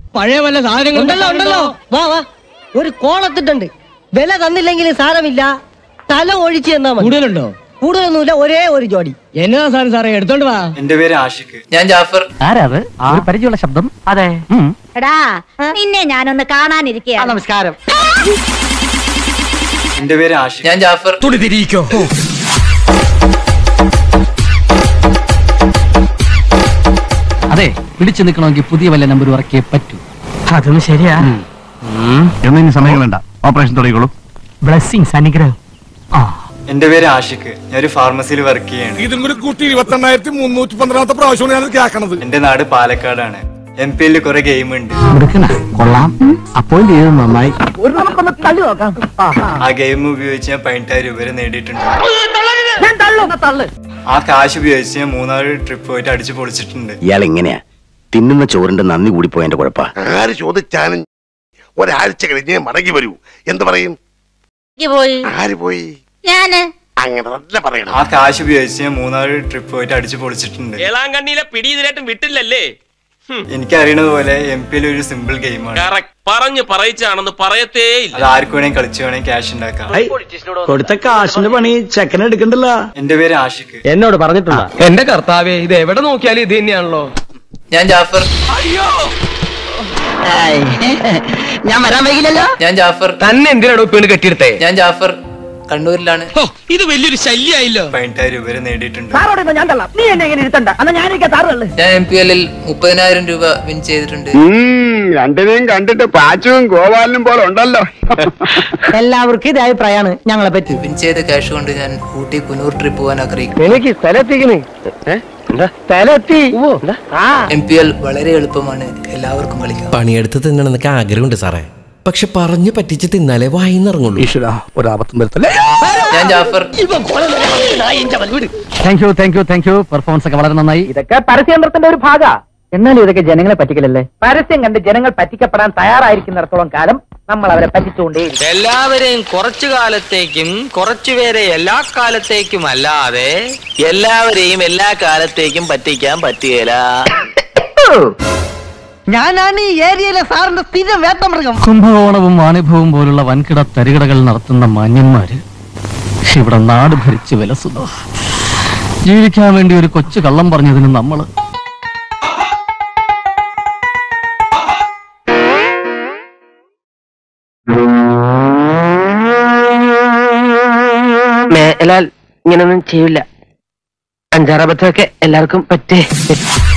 പഴയ വല്ല സാധനങ്ങൾ ഉണ്ടല്ലോ ഉണ്ടല്ലോ വാ വാ ഒരു കോളത്തിട്ടുണ്ട് വില തന്നില്ലെങ്കിൽ സാരമില്ല തല ഒഴിച്ച് തന്നാ മതി കൂടുതലുണ്ടോ കൂടുതലൊന്നുമില്ല ഒരേ ഒരു ജോഡി എന്നതാ സാധനം സാറേ എടുത്തോണ്ട് വാ എന്റെ പേര് ആഷിഖ് ഞാൻ ജാഫർ ആരാത് ഒരു പരിചയമുള്ള ശബ്ദം അതെ എടാ നിന്നെ ഞാനൊന്ന് കാണാനിരിക്കുക നമസ്കാരം എന്റെ പേര് ആഷിഖ് ഞാൻ ജാഫർ അതെ പിടിച്ചു നിൽക്കണമെങ്കിൽ പുതിയ വല്ല നമ്പർ ഇറക്കിയേ പറ്റൂ അതും ശരിയാ എന്നതിന് സമയം വേണ്ട ഓപ്പറേഷൻ തുടങ്ങിക്കോളൂ ബ്ലെസ്സിങ്സ് അനുഗ്രഹം എന്റെ പേര് ആഷിഖ് ഞാൻ ഒരു ഫാർമസിയിൽ വർക്ക് ചെയ്യാണ് ഇതും കൂടി കൂട്ടി ഇരുപത്തി എണ്ണായിരത്തി മുന്നൂറ്റി പന്ത്രണ്ടാമത്തെ പ്രാവശ്യമാണ് ഞാൻ കേൾക്കണത് എന്റെ നാട് പാലക്കാടാണ് എം പി എല്ലിൽ കുറെ ഗെയിം ഉണ്ട് എടുക്കണ കൊള്ളാം അപ്പോയിന്റ് ചെയ്ത് നന്നായി ആ ഗെയിം ഉപയോഗിച്ച് ഞാൻ പതിനെട്ടായിരം രൂപ വരെ നേടിയിട്ടുണ്ട് ആ കാശ് ഉപയോഗിച്ച് ഞാൻ മൂന്നാല് ട്രിപ്പ് പോയിട്ട് അടിച്ചു പൊളിച്ചിട്ടുണ്ട് ഇയാൾ എങ്ങനെയാ തിന്നുന്ന ചോറിന്റെ നന്ദി കൂടി പോയതിന്റെ കുഴപ്പാ ആര് ചോദിച്ചാലും ഒരാഴ്ച കഴിഞ്ഞ് മടങ്ങി വരൂ എന്ത് പറയും പോയി ആര് പോയി ഞാന് അങ്ങനെ തന്നെ പറയണം ആ കാശ് ഉപയോഗിച്ച് ഞാൻ മൂന്നാല് ട്രിപ്പ് പോയിട്ട് അടിച്ചു പൊളിച്ചിട്ടുണ്ട് ഏളാങ്കണ്ണിയിലെ പിടി ഇതിനായിട്ടും വിട്ടില്ലല്ലേ എനിക്ക് അറിയണത് പോലെ എം പി എൽ ഒരു സിമ്പിൾ ഗെയിമാണ് കറക്റ്റ് പറഞ്ഞു പറയിച്ചാണെന്ന് പറയത്തേ ഇല്ല അത് ആർക്ക് വേണമെങ്കിൽ കളിച്ചു വേണമെങ്കിൽ ക്യാഷ് ഉണ്ടാക്കാം കൊടുത്ത കാശിന്റെ പണി ചെക്കനെ എടുക്കണ്ടല്ലോ എന്റെ പേര് ആഷിഖ് എന്നോട് പറഞ്ഞിട്ടുണ്ടോ എന്റെ കർത്താവേ ഇത് എവിടെ നോക്കിയാലും ഇത് തന്നെയാണല്ലോ ഞാൻ ജാഫർ ഞാൻ വരാൻ വൈകില്ലല്ലോ ഞാൻ ജാഫർ തന്നെ എന്തിനാണോ പെണ്ണ് കെട്ടിയെടുത്തേ ഞാൻ ജാഫർ കണ്ണൂരിലാണ് ഇത് വലിയൊരു ശല്യായില്ലോ പതിനെട്ടായിരം രൂപ വരെ നേടിയിട്ടുണ്ട് ഞാൻ തള്ളാം നീ എന്നെ ഇങ്ങനെ ഇരുത്തണ്ട എന്നാ ഞാനിരിക്കാം താറുള്ളു ഞാൻ എം പി എല്ലിൽ മുപ്പതിനായിരം രൂപ വിൻ ചെയ്തിട്ടുണ്ട് രണ്ടിനെയും കണ്ടിട്ട് പാച്ചുവും ഗോപാലനും പോലെ ഉണ്ടല്ലോ എല്ലാവർക്കും ഇതേ അഭിപ്രായമാണ് ഞങ്ങളെ പറ്റി വിൻ ചെയ്ത ക്യാഷ് കൊണ്ട് ഞാൻ ഊട്ടി കുനൂർ ട്രിപ്പ് പോകാൻ ആഗ്രഹിക്കുന്നു എനിക്ക് സ്ഥലത്തിക്കണ് സ്ഥലത്തി ആ എം പി എൽ വളരെ എളുപ്പമാണ് എല്ലാവർക്കും കളിക്കാം പണിയെടുത്ത് തിന്നണമെന്നൊക്കെ ആഗ്രഹമുണ്ട് സാറേ പക്ഷെ പറഞ്ഞു പറ്റിച്ച് തിന്നാലേ വായിന്നിറങ്ങുള്ളൂ ഒരാപത്തും വരുത്തല്ലേ ഞാൻ Jaffar thank you thank you thank you performance ഒക്കെ വളരെ നന്നായി ഇതൊക്കെ പരസ്യതന്ത്രത്തിന്റെ ഒരു ഭാഗ എന്നാലും ഇതൊക്കെ ജനങ്ങളെ പറ്റിക്കലല്ലേ പരസ്യം കണ്ട് ജനങ്ങൾ പറ്റിക്കപ്പെടാൻ തയ്യാറായിരിക്കുന്നിടത്തോളം കാലം നമ്മൾ അവരെ പറ്റിച്ചുകൊണ്ടേയിരിക്കും എല്ലാവരെയും കുറച്ചു കാലത്തേക്കും കുറച്ചുപേരെ എല്ലാ കാലത്തേക്കും അല്ലാതെ എല്ലാവരെയും എല്ലാ കാലത്തേക്കും പറ്റിക്കാൻ പറ്റുകയില്ല ഞാനാണ് ഈ ഏരിയയിലെ സാറിന്റെ സ്ഥിരം വേട്ടമൃഗം കുംഭകോണവും വാണിഭവും പോലുള്ള വൻകിട തരികിടകൾ നടത്തുന്ന മാന്യന്മാര് ഇവിടെ നാട് ഭരിച്ച് വിലസുന്നു ജീവിക്കാൻ വേണ്ടി ഒരു കൊച്ചു കള്ളം പറഞ്ഞതിന് നമ്മള് മേലാൽ ഇങ്ങനൊന്നും ചെയ്യില്ല അഞ്ചാറബദ്ധമൊക്കെ എല്ലാവർക്കും പറ്റേ